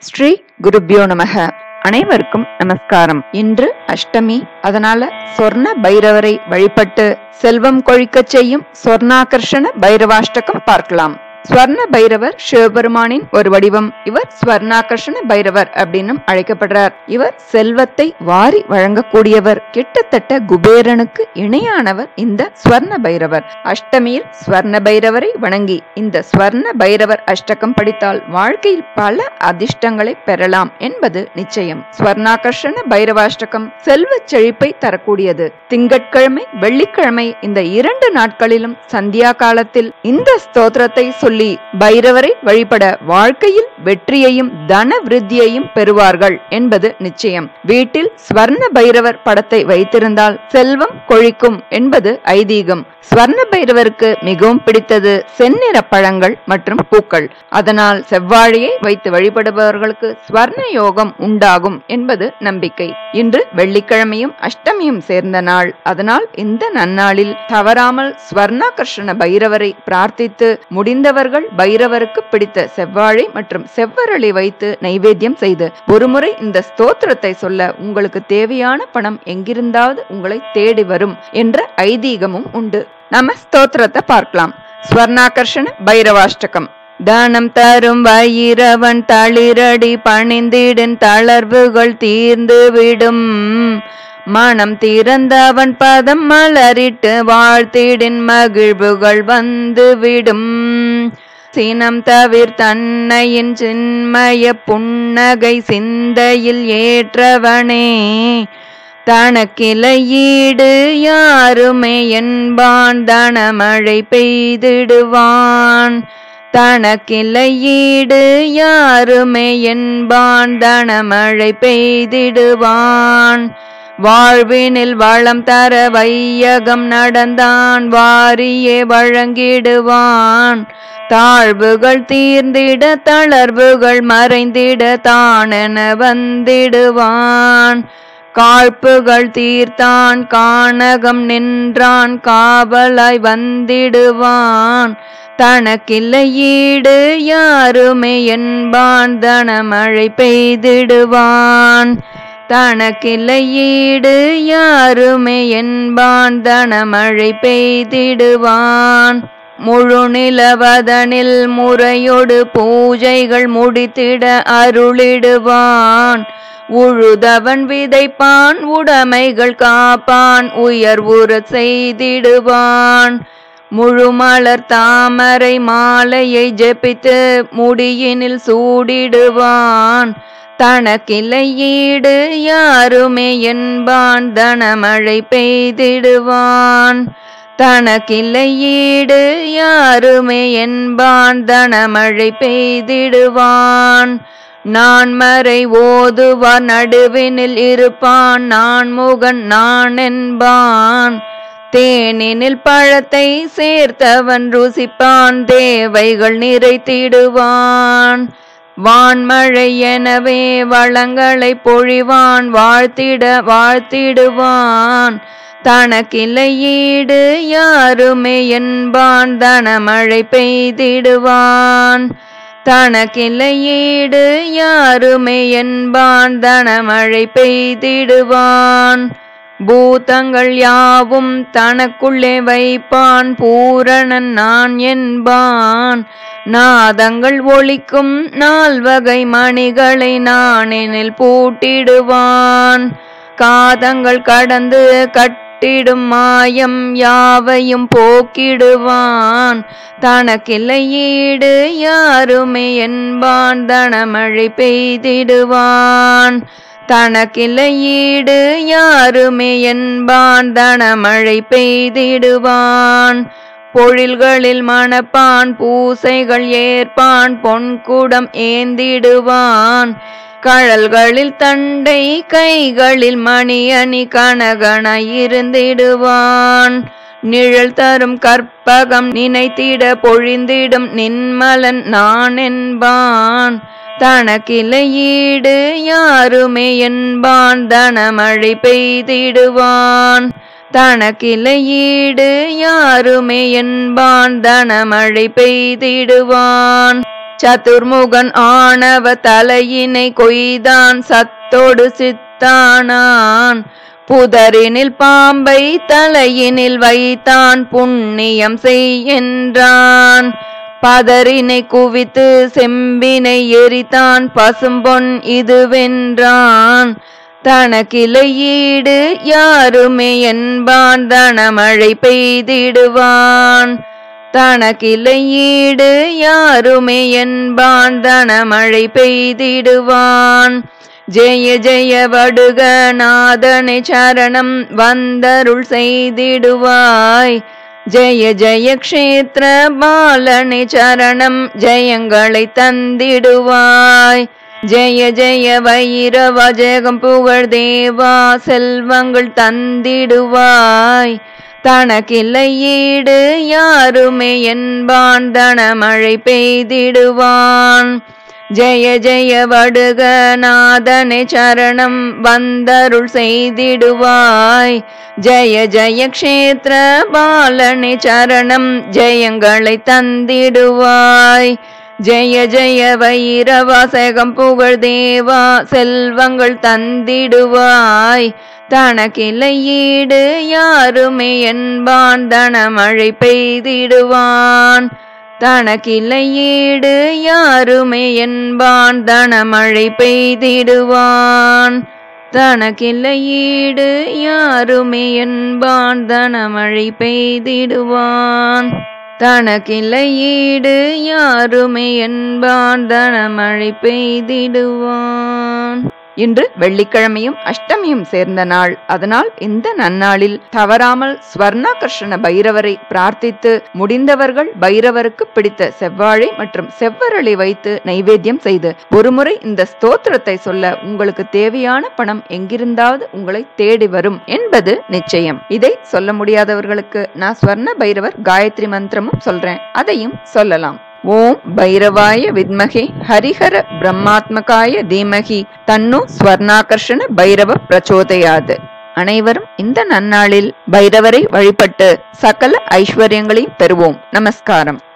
ஸ்ரீ குருபியோ நமக அனைவருக்கும் நமஸ்காரம் இன்று அஷ்டமி அதனால சொர்ண பைரவரை வழிபட்டு செல்வம் கொழிக்கச் செய்யும் சொர்ணாகர்ஷண பைரவாஷ்டகம் பார்க்கலாம் ஸ்வர்ண பைரவர் சிவபெருமானின் ஒரு வடிவம் இவர் ஸ்வர்ணாகர்ஷண பைரவர் அப்படின்னும் அழைக்கப்படுறார் இவர் செல்வத்தை வாரி வழங்கக்கூடியவர் கிட்டத்தட்ட குபேரனுக்கு இணையானவர் இந்த ஸ்வர்ண பைரவர் அஷ்டமியில் ஸ்வர்ண பைரவரை வணங்கி இந்த ஸ்வர்ண பைரவர் அஷ்டகம் படித்தால் வாழ்க்கையில் பல அதிர்ஷ்டங்களை பெறலாம் என்பது நிச்சயம் ஸ்வர்ணாகர்ஷண பைரவாஷ்டகம் செல்வ செழிப்பை தரக்கூடியது திங்கட்கிழமை வெள்ளிக்கிழமை இந்த இரண்டு நாட்களிலும் சந்தியா காலத்தில் இந்த ஸ்தோத்திரத்தை சொல்லி பைரவரை வழிபட வாழ்க்கையில் வெற்றியையும் தன விருத்தியையும் பெறுவார்கள் என்பது நிச்சயம் வீட்டில் ஸ்வர்ண பைரவர் படத்தை வைத்திருந்தால் செல்வம் கொழிக்கும் என்பது ஐதீகம் ஸ்வர்ண பைரவருக்கு மிகவும் பிடித்தது செந்நிற பழங்கள் மற்றும் பூக்கள் அதனால் செவ்வாழையை வைத்து வழிபடுபவர்களுக்கு ஸ்வர்ண யோகம் உண்டாகும் என்பது நம்பிக்கை இன்று வெள்ளிக்கிழமையும் அஷ்டமியும் சேர்ந்த நாள் அதனால் இந்த நன்னாளில் தவறாமல் ஸ்வர்ணாகர்ஷண பைரவரை பிரார்த்தித்து முடிந்தவர்கள் பைரவருக்கு பிடித்த செவ்வாழை மற்றும் செவ்வரளி வைத்து நைவேத்தியம் செய்து ஒருமுறை இந்த ஸ்தோத்திரத்தை சொல்ல உங்களுக்கு தேவையான பணம் எங்கிருந்தாவது உங்களை தேடி வரும் என்ற ஐதீகமும் உண்டு நம்ம ஸ்தோத்திரத்தை பார்க்கலாம் ஸ்வர்ணாகர்ஷண பைரவாஷ்டகம் தானம் தரும் வைரவன் தளிரடி பணிந்திடன் தளர்வுகள் தீர்ந்து விடும் மனம் திறந்தவன் பதம் மலரிட்டு வாழ்த்திடின் மகிழ்வுகள் வந்து விடும் சினம் தவிர் தன்னையின் சின்மய புன்னகை சிந்தையில் ஏற்றவனே தனக்கிளையீடு யாருமே என்பான் தனமழை பெய்திடுவான் தனக்கிளையீடு யாருமே என்பான் தனமழை பெய்திடுவான் வாழ்வினில் வளம் தர வையகம் நடந்தான் வாரியே வழங்கிடுவான் தாழ்வுகள் தீர்ந்திட தளர்வுகள் மறைந்திட தானென வந்திடுவான் காழ்ப்புகள் தீர்த்தான் கானகம் நின்றான் காவலாய் வந்திடுவான் தனக்கில்லையீடு யாருமே என்பான் தனமழை பெய்திடுவான் தனக்கில்லையீடு யாருமே என்பான் தனமழை பெய்திடுவான் முழு நிலவதனில் முறையொடு பூஜைகள் முடித்திட அருளிடுவான் உழுதவன் விதைப்பான் உடைமைகள் காப்பான் உயர்வுற செய்திடுவான் முழுமலர் தாமரை மாலையை ஜெபித்து முடியினில் சூடிடுவான் தனக்கிளையீடு யாருமே என்பான் தனமழை பெய்திடுவான் தனக்கில்லையீடு யாருமே என்பான் தனமழை பெய்திடுவான் நான் மறை ஓதுவார் நடுவினில் இருப்பான் நான் முகன் நான் என்பான் தேனினில் பழத்தை சேர்த்தவன் ருசிப்பான் தேவைகள் நிறைத்திடுவான் வான்மழை எனவே வளங்களை பொழிவான் வாழ்த்திட வாழ்த்திடுவான் தனக்கிளையீடு யாருமே என்பான் தனமழை பெய்திடுவான் தனக்கிளையீடு யாருமே என்பான் தனமழை பெய்திடுவான் பூதங்கள் யாவும் தனக்குள்ளே வைப்பான் பூரணன் நான் என்பான் நாதங்கள் ஒழிக்கும் நால்வகை மணிகளை நானெனில் பூட்டிடுவான் காதங்கள் கடந்து கட்டிடும் மாயம் யாவையும் போக்கிடுவான் தனக்கிளையீடு யாருமே என்பான் தனமழை பெய்திடுவான் தனக்கிளையீடு யாருமே என்பான் தனமழை பெய்திடுவான் பொழில்களில் மணப்பான் பூசைகள் ஏற்பான் பொன்குடம் ஏந்திடுவான் கழல்களில் தண்டை கைகளில் மணி அணி கனகன இருந்திடுவான் நிழல் தரும் கற்பகம் நினைத்திட பொழிந்திடும் நின்மலன் நான் என்பான் தனக்கிளையீடு யாருமே என்பான் தனமழை பெய்திடுவான் தனக்கிளையீடு யாருமே என்பான் தனமழை பெய்திடுவான் சதுர்முகன் ஆணவ தலையினை கொய்தான் சத்தோடு சித்தானான் புதரினில் பாம்பை தலையினில் வைத்தான் புண்ணியம் செய் என்றான் பதரினை குவித்து செம்பினை எரித்தான் பசும்பொன் இதுவென்றான் தனக்கிளை ஈடு யாருமே என்பான் தனமழை பெய்திடுவான் தனக்கிளை ஈடு யாருமே என்பான் தனமழை பெய்திடுவான் ஜெய ஜெய வடுக நாதனை சரணம் வந்தருள் செய்திடுவாய் ஜெய ஜெய க்ஷேத்திர பாலனை சரணம் ஜெயங்களை தந்திடுவாய் ஜெய ஜெய வைரவ ஜெகம் புகழ் தேவா செல்வங்கள் தந்திடுவாய் தனக்கில்லை ஈடு யாருமே என்பான் தனமழை பெய்திடுவான் ஜெய ஜெய வடுக நாதனை சரணம் வந்தருள் செய்திடுவாய் ஜெய ஜெய க்ஷேத்திர பாலனை சரணம் ஜெயங்களை தந்திடுவாய் ஜெய ஜெய வைரவாசகம் புகழ் தேவா செல்வங்கள் தந்திடுவாய் தனக்கில்லை ஈடு யாருமே என்பான் தனமழை பெய்திடுவான் தனக்கில்லை ஈடு யாருமே என்பான் தனமழை பெய்திடுவான் தனக்கில்லை ஈடு யாருமே என்பான் தனமழை பெய்திடுவான் தனக்கில்லை ஈடு யாருமே என்பான் தனமழை பெய்திடுவான் இன்று வெள்ளிக்கிழமையும் அஷ்டமியும் சேர்ந்த நாள் அதனால் இந்த நன்னாளில் தவறாமல் ஸ்வர்ணாகர்ஷண பைரவரை பிரார்த்தித்து முடிந்தவர்கள் பைரவருக்கு பிடித்த செவ்வாழை மற்றும் செவ்வரளி வைத்து நைவேத்தியம் செய்து ஒருமுறை இந்த ஸ்தோத்திரத்தை சொல்ல உங்களுக்கு தேவையான பணம் எங்கிருந்தாவது உங்களை தேடி வரும் என்பது நிச்சயம் இதை சொல்ல முடியாதவர்களுக்கு நான் ஸ்வர்ண பைரவர் காயத்ரி மந்திரமும் சொல்றேன் அதையும் சொல்லலாம் ஓம் பைரவாய வித்மகே ஹரிஹர பிரம்மாத்மகாய தீமகி தன்னு ஸ்வர்ணாகர்ஷண பைரவ பிரச்சோதயாது அனைவரும் இந்த நன்னாளில் பைரவரை வழிபட்டு சகல ஐஸ்வர்யங்களையும் பெறுவோம் நமஸ்காரம்